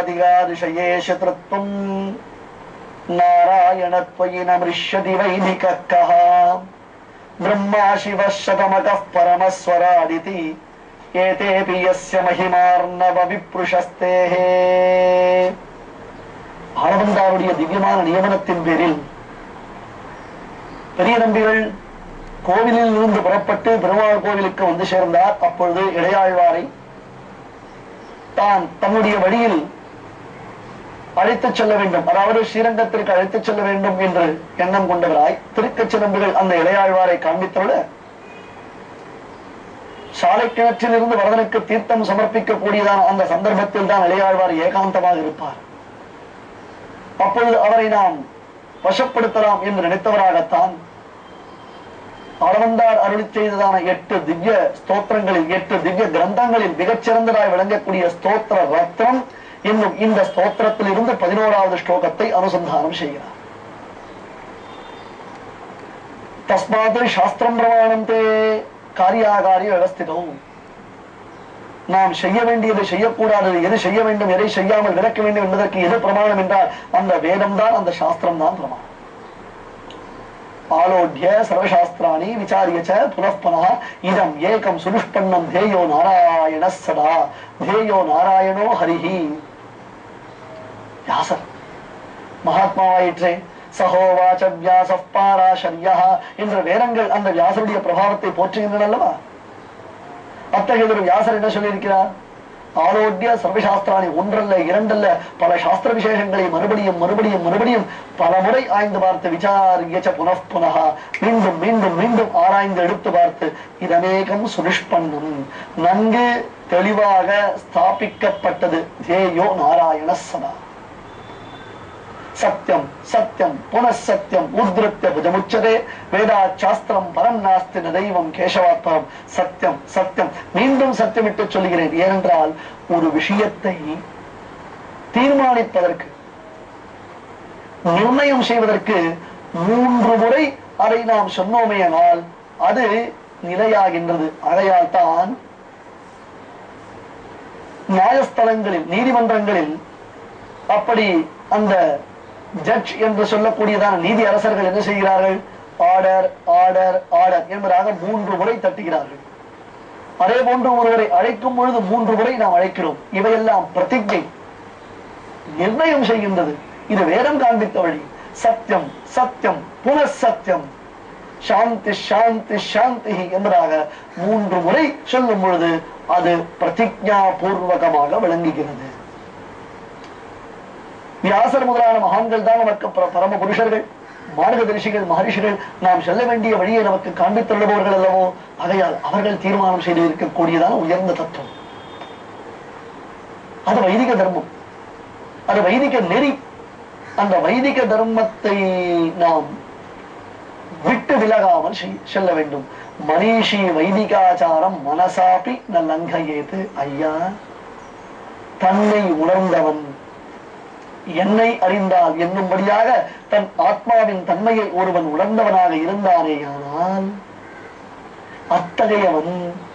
சர்வாதிகாதிஷயேஷ திருத்வம் நாராயணத்வயி நமிஷ்யதி வைதிக கஹா பிரம்மா சிவ சதமகः பரமஸ்வராதிதி ஏதேபி யஸ்ய மகிமார்ணவ விப்ருஷஸ்தேஹே ஆளவந்தாருடைய திவ்யமான நியமனத்தின் பேரில் பெரிய நம்பிகள் கோவிலில் இருந்து புறப்பட்டு பெருமாள் கோவிலுக்கு வந்து சேர்ந்தார் அப்பொழுது இடையாழ்வாரை தான் தன்னுடைய வழியில் அழைத்துச் செல்ல வேண்டும் அதாவது ஸ்ரீரங்கத்திற்கு அழைத்துச் செல்ல வேண்டும் என்று எண்ணம் கொண்டவராய் திருக்கச்சி நம்பிகள் அந்த இளையாழ்வாரை காண்பித்தோடு சாலை கிணற்றில் இருந்து வரதனுக்கு தீர்த்தம் சமர்ப்பிக்க கூடியதான அந்த சந்தர்ப்பத்தில் தான் இளையாழ்வார் ஏகாந்தமாக இருப்பார் அப்பொழுது அவரை நாம் வசப்படுத்தலாம் என்று நினைத்தவராகத்தான் அளவந்தார் அருளி செய்ததான எட்டு திவ்ய ஸ்தோத்திரங்களில் எட்டு திவ்ய கிரந்தங்களில் மிகச்சிறந்ததாய் விளங்கக்கூடிய ஸ்தோத்திர ரத்னம் என்னும் இந்த ஸ்தோத்திரத்தில் இருந்து பதினோராவது ஸ்லோகத்தை அனுசந்தானம் செய்கிறார் தஸ்மாத் சாஸ்திரம் பிரமாணம் தே காரியாகாரி விவஸ்திதம் நாம் செய்ய வேண்டியது செய்யக்கூடாதது எது செய்ய வேண்டும் எதை செய்யாமல் விளக்க வேண்டும் என்பதற்கு எது பிரமாணம் என்றால் அந்த வேதம் தான் அந்த சாஸ்திரம் தான் பிரமாணம் ஆலோட்ய சர்வசாஸ்திராணி விசாரிய ச புனః இதம் ஏகம் சுனுஷ்பன்னம் தேயோ நாராயண சதா தேயோ நாராயணோ ஹரிஹி வியாசர் மகாத்மாவாயிற்றே சகோவாச்ச வியாச பாராசரியா என்ற வேதங்கள் அந்த வியாசருடைய பிரபாவத்தை போற்றுகின்றன அல்லவா அத்தகைய ஒரு வியாசர் என்ன சொல்லியிருக்கிறார் ஆரோக்கிய சர்வசாஸ்திராணி ஒன்றல்ல இரண்டல்ல பல சாஸ்திர விசேஷங்களை மறுபடியும் மறுபடியும் மறுபடியும் பல முறை ஆய்ந்து பார்த்து விசாரியச்ச புனః புனக மீண்டும் மீண்டும் மீண்டும் ஆராய்ந்து எடுத்து பார்த்து இதனேகம் சுனிஷ்பன்னம் நன்கு தெளிவாக ஸ்தாபிக்கப்பட்டது தேயோ நாராயண சதா சத்தியம் சத்தியம் புனഃசத்தியம் உத்ருத்திய புஜமுச்சதே வேதா சாஸ்திரம் பரம் நாஸ்தி ந தெய்வம் கேசவாத்மரம் சத்தியம் சத்தியம் மீண்டும் சத்தியமிட்டு சொல்கிறேன் ஏனென்றால் ஒரு விஷயத்தை தீர்மானிப்பதற்கு நிர்ணயம் செய்வதற்கு மூன்று முறை அதை நாம் சொன்னோமேயானால் அது நிலையாகின்றது அதையால் தான் நியாயஸ்தலங்களில் நீதிமன்றங்களில் அப்படி அந்த ஜட்ஜ் என்று சொல்லக்கூடியதான நீதி அரசர்கள் என்ன செய்கிறார்கள் ஆர்டர் ஆர்டர் ஆர்டர் என்பதாக மூன்று முறை தட்டுகிறார்கள் அதே போன்று ஒருவரை அழைக்கும் பொழுது மூன்று முறை நாம் அழைக்கிறோம் இவையெல்லாம் பிரதிஜை நிர்ணயம் செய்கின்றது இது வேதம் காண்பித்த வழி சத்தியம் சத்தியம் புனഃசத்தியம் சாந்தி சாந்தி சாந்தி என்பதாக மூன்று முறை சொல்லும் பொழுது அது பிரதிஜா பூர்வகமாக விளங்குகிறது வியாசர் முதலான மகான்கள் தான் நமக்கு பர- பரம புருஷர்கள் மார்கதரிசிகள் மகரிஷிகள் நாம் செல்ல வேண்டிய வழியை நமக்கு காண்பித்துள்ளவர்கள் அல்லவோ ஆகையால் அவர்கள் தீர்மானம் செய்து இருக்கக்கூடியதான உயர்ந்த தத்துவம் அது வைதிக தர்மம் அது வைதிக நெறி அந்த வைதிக தர்மத்தை நாம் விட்டு விலகாமல் செய்- செல்ல வேண்டும் மனிஷி வைதிகாச்சாரம் மனசாப்பி ந லங்கயேது ஐயா தன்னை உணர்ந்தவன் என்னை அறிந்தால் என்னும்படியாக தன் ஆத்மாவின் தன்மையை ஒருவன் உணர்ந்தவனாக இருந்தானேயானால் அத்தகையவன்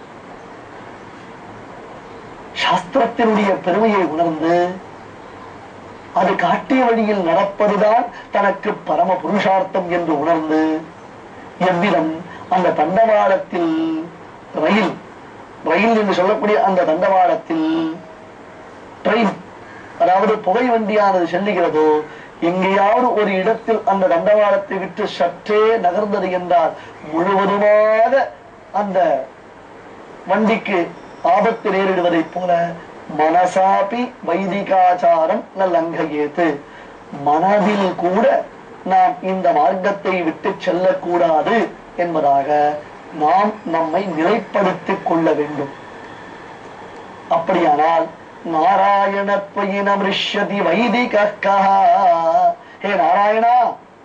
சாஸ்திரத்தினுடைய பெருமையை உணர்ந்து அது காட்டிய வழியில் நடப்பதுதான் தனக்கு பரம புருஷார்த்தம் என்று உணர்ந்து எவ்விதம் அந்த தண்டவாளத்தில் ரயில் ரயில் என்று சொல்லக்கூடிய அந்த தண்டவாளத்தில் ட்ரெயின் அதாவது புகை வண்டியானது செல்லுகிறதோ எங்கேயாவது ஒரு இடத்தில் அந்த தண்டவாளத்தை விட்டு சற்றே நகர்ந்தது என்றால் முழுவதுமாக அந்த வண்டிக்கு ஆபத்து நேரிடுவதைப் போல மனசாபி வைதிகாச்சாரம் நல்லங்கேத்து மனதில் கூட நாம் இந்த மார்க்கத்தை விட்டு செல்லக்கூடாது என்பதாக நாம் நம்மை நிலைப்படுத்திக் கொள்ள வேண்டும் அப்படியானால் நாராயணத்வயினம் ரிஷ்யதி வைதிகா ஹே நாராயணா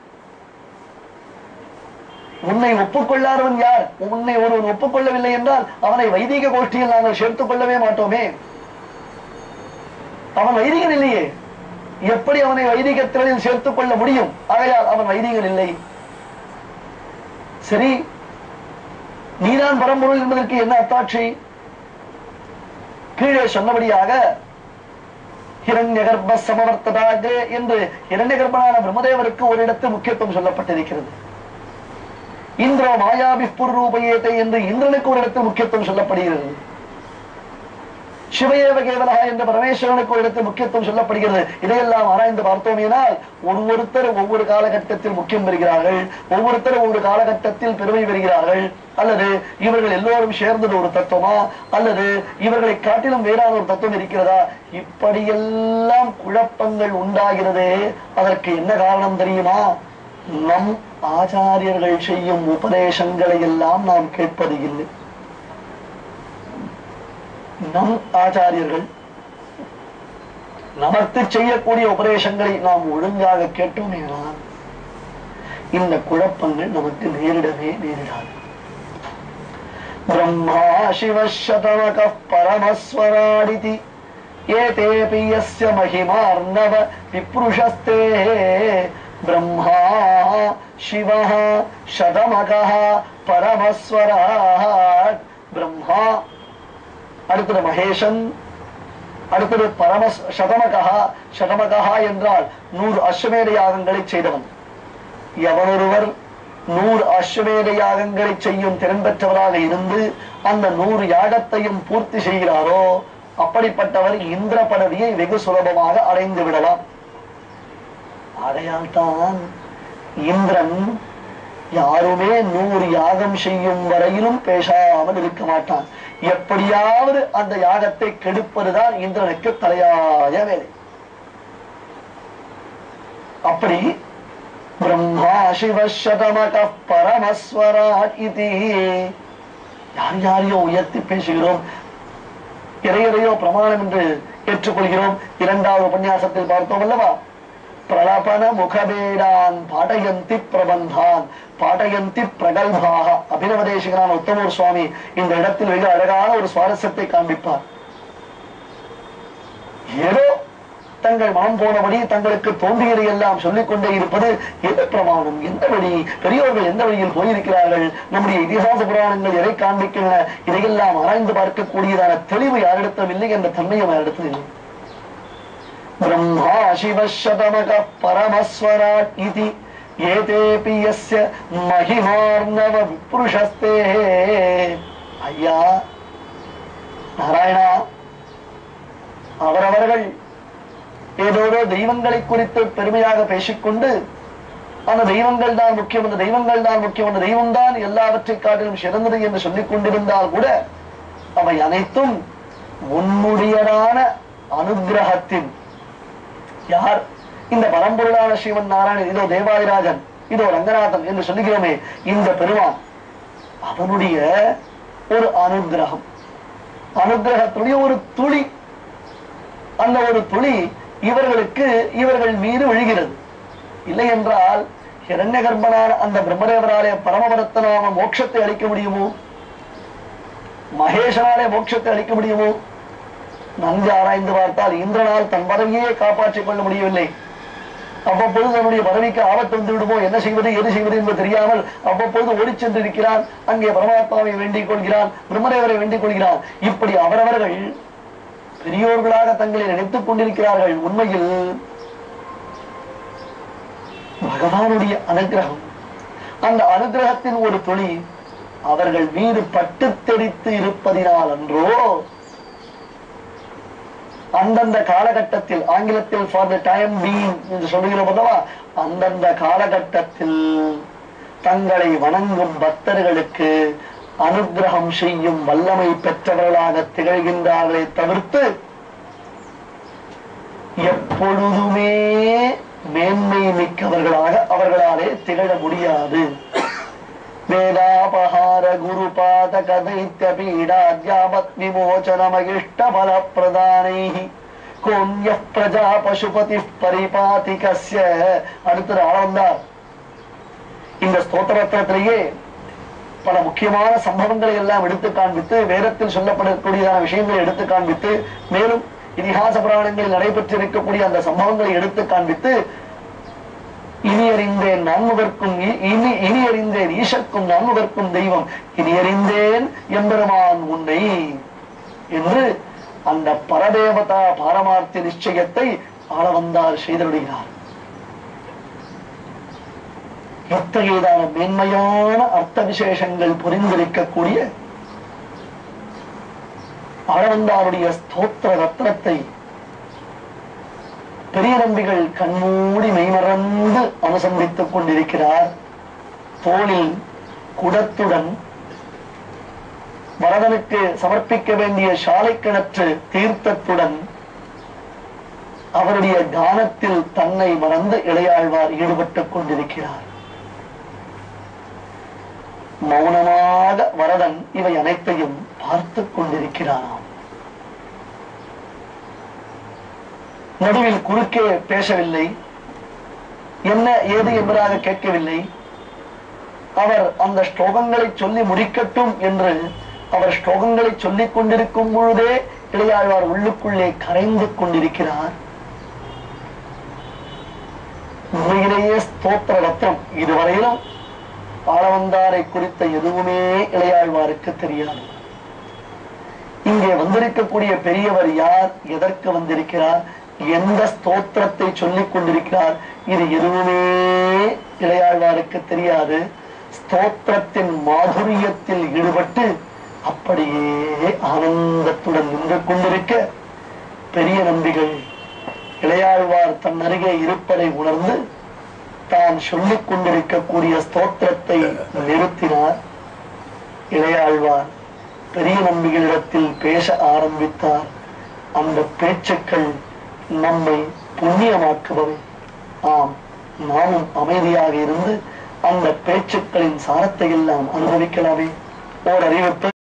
உன்னை ஒப்புக்கொள்ளாதவன் யார் உன்னை ஒருவன் ஒப்புக்கொள்ளவில்லை என்றால் அவனை வைதிக கோஷ்டியில் நாங்கள் சேர்த்துக் கொள்ளவே மாட்டோமே அவன் வைதிகன் இல்லையே எப்படி அவனை வைதிக திறனில் சேர்த்துக் கொள்ள முடியும் ஆகையால் அவன் வைதிகன் இல்லை சரி நீதான் பரம்பொருள் என்பதற்கு என்ன அத்தாட்சி கீழே சொன்னபடியாக ஹிரண்ய கர்ப்ப சமவர்த்ததாகே என்று இரண்ய கர்ப்பனான பிரம்மதேவருக்கு ஒரு இடத்தில் முக்கியத்துவம் சொல்லப்பட்டிருக்கிறது இந்திர மாயாபி புர்ரூபயேத்தை என்று இந்திரனுக்கு ஒரு இடத்தில் முக்கியத்துவம் சொல்லப்படுகிறது சிவயேவ கேவலா என்ற பரமேஸ்வரனுக்கு ஒரு இடத்தில் முக்கியத்துவம் சொல்லப்படுகிறது இதையெல்லாம் ஆராய்ந்து பார்த்தோமேனால் ஒவ்வொருத்தர் ஒவ்வொரு காலகட்டத்தில் முக்கியம் பெறுகிறார்கள் ஒவ்வொருத்தர் ஒவ்வொரு காலகட்டத்தில் பெருமை பெறுகிறார்கள் அல்லது இவர்கள் எல்லோரும் சேர்ந்தது ஒரு தத்துவமா அல்லது இவர்களை காட்டிலும் வேறான ஒரு தத்துவம் இருக்கிறதா இப்படியெல்லாம் குழப்பங்கள் உண்டாகிறதே அதற்கு என்ன காரணம் தெரியுமா நம் ஆச்சாரியர்கள் செய்யும் உபதேசங்களை எல்லாம் நாம் கேட்பது இல்லை நம் ஆச்சாரியர்கள் நமக்கு செய்யக்கூடிய உபதேசங்களை நாம் ஒழுங்காக கேட்டோமேனால் இந்த குழப்பங்கள் நமக்கு நேரிடவே நேரிடாது பிரம்மா சிவசதமக பரமஸ்வராடிதி ஏதேபி யஸ்ய மகிமார்ணவ விப்ருஷஸ்தே பிரம்மா சிவः சதமகः பரமஸ்வராட் பிரம்மா அடுத்தது மகேஷன் அடுத்தது பரம சதமகா சதமகா என்றால் நூறு அஸ்வமேத யாகங்களை செய்தவன் எவனொருவர் நூறு அஸ்வமேத யாகங்களை செய்யும் திறன் பெற்றவராக இருந்து அந்த நூறு யாகத்தையும் பூர்த்தி செய்கிறாரோ அப்படிப்பட்டவர் இந்திர பதவியை வெகு சுலபமாக அடைந்து விடலாம் ஆகையால் தான் இந்திரன் யாருமே நூறு யாகம் செய்யும் வரையிலும் பேசாமல் இருக்க மாட்டான் எப்படியாவது அந்த யாகத்தை கெடுப்பதுதான் இந்திரனுக்கு தலையாய வேலை அப்படி பிரம்மா சிவ சதமக பரமஸ்வராட் இது யார் யாரையோ உயர்த்தி பேசுகிறோம் இறையறையோ பிரமாணம் என்று ஏற்றுக்கொள்கிறோம் இரண்டாவது உபன்யாசத்தில் பார்த்தோம் அல்லவா பிரலபன முகபேடான் பாடயந்தி பிரபந்தான் பாடயந்தி பிரகல்பாக அபினவதேசிகரான உத்தமூர் சுவாமி இந்த இடத்தில் மிக அழகான ஒரு சுவாரஸ்யத்தை காண்பிப்பார் ஏதோ தங்கள் மனம் போனபடி தங்களுக்கு தோன்றியதை எல்லாம் சொல்லிக் கொண்டே இருப்பது எந்த பிரமாணம் எந்த வழி பெரியோர்கள் எந்த வழியில் போயிருக்கிறார்கள் நம்முடைய இதிகாச புராணங்கள் எதை காண்பிக்கின்றன இதையெல்லாம் ஆராய்ந்து பார்க்கக்கூடியதான தெளிவு யாரிடத்திலும் இல்லை என்ற தன்மையும் யாரிடத்தில் இல்லை ब्रह्मा शिवशतमकः परमस्वराट् इति एतेऽपि यस्य महिमार्णव विपुरुषस्ते ஐயா நாராயணா அவரவர்கள் ஏதோதோ தெய்வங்களை குறித்து பெருமையாக பேசிக்கொண்டு அந்த தெய்வங்கள் தான் முக்கியம் அந்த தெய்வங்கள் தான் முக்கியம் அந்த தெய்வம் தான் எல்லாவற்றை காட்டிலும் சிறந்தது என்று சொல்லிக் கொண்டிருந்தால் கூட அவை அனைத்தும் உன்னுடையதான அனுகிரகத்தின் யார் இந்த பரம்பொருளான சிவன் நாராயணன் இதோ தேவாதிராஜன் இதோ ரங்கநாதன் என்று சொல்லுகிறோமே இந்த பெருமான் அவனுடைய ஒரு அனுகிரகம் அனுகிரகத்துடைய ஒரு துளி அந்த ஒரு துளி இவர்களுக்கு இவர்கள் மீது விழுகிறது இல்லை என்றால் ஹிரண்ய கர்ப்பனான அந்த பிரம்மதேவராலே பரமபரத்தனான மோட்சத்தை அளிக்க முடியுமோ மகேஷனாலே மோட்சத்தை அளிக்க முடியுமோ நன்கு ஆராய்ந்து பார்த்தால் இந்திரனால் தன் பதவியே காப்பாற்றிக் கொள்ள முடியவில்லை அவ்வப்பொழுது தன்னுடைய பதவிக்கு ஆபத்து வந்து விடுமோ என்ன செய்வது எது செய்வது என்பது தெரியாமல் அவ்வப்பொழுது ஓடிச் சென்றிருக்கிறான் அங்கே பரமாத்மாவை வேண்டிக் கொள்கிறான் பிரம்மதேவரை வேண்டிக் கொள்கிறான் இப்படி அவரவர்கள் பெரியோர்களாக தங்களை நினைத்துக் கொண்டிருக்கிறார்கள் உண்மையில் பகவானுடைய அனுகிரகம் அந்த அனுகிரகத்தின் ஒரு துளி அவர்கள் மீது பட்டு தெரித்து இருப்பதினால் அன்றோ அந்தந்த காலகட்டத்தில் ஆங்கிலத்தில் ஃபார் த டைம் பீங் என்று சொல்லுகிறோம் அல்லவா அந்தந்த காலகட்டத்தில் தங்களை வணங்கும் பக்தர்களுக்கு அனுகிரகம் செய்யும் வல்லமை பெற்றவர்களாக திகழ்கின்றார்களே தவிர்த்து எப்பொழுதுமே மேன்மை மிக்கவர்களாக அவர்களாலே திகழ முடியாது வேதாபஹார குருபாதக தைத்ய பீடாத்யாவத் விமோச்சனமகிஷ்ட பல பிரதானைः கோன்ய பிரஜா பசுபதி பரிபாதி கஸ்ய அடுத்தது ஆளவந்தார் இந்த ஸ்தோத்திரத்திலேயே பல முக்கியமான சம்பவங்களை எல்லாம் எடுத்து காண்பித்து வேதத்தில் சொல்லப்படக்கூடியதான விஷயங்களை எடுத்து காண்பித்து மேலும் இதிகாச புராணங்களில் நடைபெற்றிருக்கக்கூடிய அந்த சம்பவங்களை எடுத்து காண்பித்து இனி அறிந்தேன் நான்முகர்க்கும் இ- இனி இனி அறிந்தேன் ஈசர்க்கும் நான்முகர்க்கும் தெய்வம் இனி அறிந்தேன் எம்பெருமான் உன்னை என்று அந்த பரதேவதா பாரமார்த்திய நிச்சயத்தை ஆளவந்தார் செய்தருடுகிறார் எத்தகையதான மேன்மையான அர்த்த விசேஷங்கள் புரிந்திருக்கக்கூடிய ஆளவந்தாருடைய ஸ்தோத்திர ரத்னத்தை பெரிய நம்பிகள் கண்மூடி மெய்மறந்து அனுசந்தித்துக் கொண்டிருக்கிறார் தோளில் குடத்துடன் வரதனுக்கு சமர்ப்பிக்க வேண்டிய சாலை கிணற்று தீர்த்தத்துடன் அவருடைய கானத்தில் தன்னை மறந்து இளையாழ்வார் ஈடுபட்டுக் கொண்டிருக்கிறார் மௌனமாக வரதன் இவை அனைத்தையும் பார்த்துக் கொண்டிருக்கிறாராம் நடுவில் குறுக்கே பேசவில்லை என்ன ஏது என்பதாக கேட்கவில்லை அவர் அந்த ஸ்லோகங்களை சொல்லி முடிக்கட்டும் என்று அவர் ஸ்லோகங்களை சொல்லிக் கொண்டிருக்கும் பொழுதே இளையாழ்வார் உள்ளுக்குள்ளே கரைந்து கொண்டிருக்கிறார் உண்மையிலேயே ஸ்தோத்திர ரத்னம் இதுவரையிலும் ஆளவந்தாரை குறித்த எதுவுமே இளையாழ்வாருக்கு தெரியாது இங்கே வந்திருக்கக்கூடிய பெரியவர் யார் எதற்கு வந்திருக்கிறார் எந்த ஸ்தோத்திரத்தை சொல்லிக் கொண்டிருக்கிறார் இது எதுவுமே இளையாழ்வாருக்கு தெரியாது ஸ்தோத்திரத்தின் மாதுரியத்தில் ஈடுபட்டு அப்படியே ஆனந்தத்துடன் நின்று கொண்டிருக்க பெரிய நம்பிகள் இளையாழ்வார் தன் அருகே இருப்பதை உணர்ந்து தான் சொல்லிக் கொண்டிருக்கக்கூடிய ஸ்தோத்திரத்தை நிறுத்தினார் இளையாழ்வார் பெரிய நம்பிகளிடத்தில் பேச ஆரம்பித்தார் அந்த பேச்சுக்கள் நம்மை புண்ணியமாக்குபவை ஆம் நாமும் அமைதியாக இருந்து அந்த பேச்சுக்களின் சாரத்தை எல்லாம் அனுபவிக்கலாமே ஓர் அறிவிப்பு